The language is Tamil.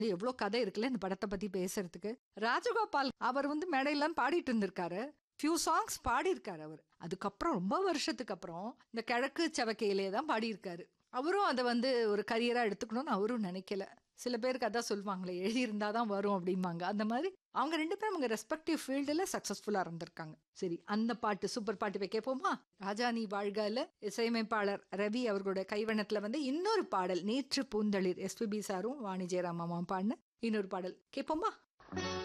எவ்வளோ கதை இருக்குல்ல இந்த படத்தை பத்தி பேசுறதுக்கு ராஜகோபால் அவர் வந்து மேடையெல்லாம் பாடிட்டு இருந்திருக்காரு ஃபியூ சாங்ஸ் பாடியிருக்காரு அவர் அதுக்கப்புறம் ரொம்ப வருஷத்துக்கு அப்புறம் இந்த கிழக்கு சவக்கையிலே தான் பாடியிருக்காரு அவரும் அதை வந்து ஒரு கரியரா எடுத்துக்கணும்னு அவரும் நினைக்கல சில பேருக்கு அதான் சொல்லுவாங்களே எழுதியிருந்தா தான் வரும் அப்படிம்பாங்க அந்த மாதிரி அவங்க ரெண்டு பேரும் அவங்க ரெஸ்பெக்டிவ் ஃபீல்டில் சக்ஸஸ்ஃபுல்லாக இருந்திருக்காங்க சரி அந்த பாட்டு சூப்பர் பாட்டு வைக்க போமா ராஜா நீ வாழ்கால இசையமைப்பாளர் ரவி அவர்களோட கைவண்ணத்தில் வந்து இன்னொரு பாடல் நேற்று பூந்தளிர் எஸ்பிபி சாரும் வாணி ஜெயராம் மாமாவும் பாடின இன்னொரு பாடல் கேட்போமா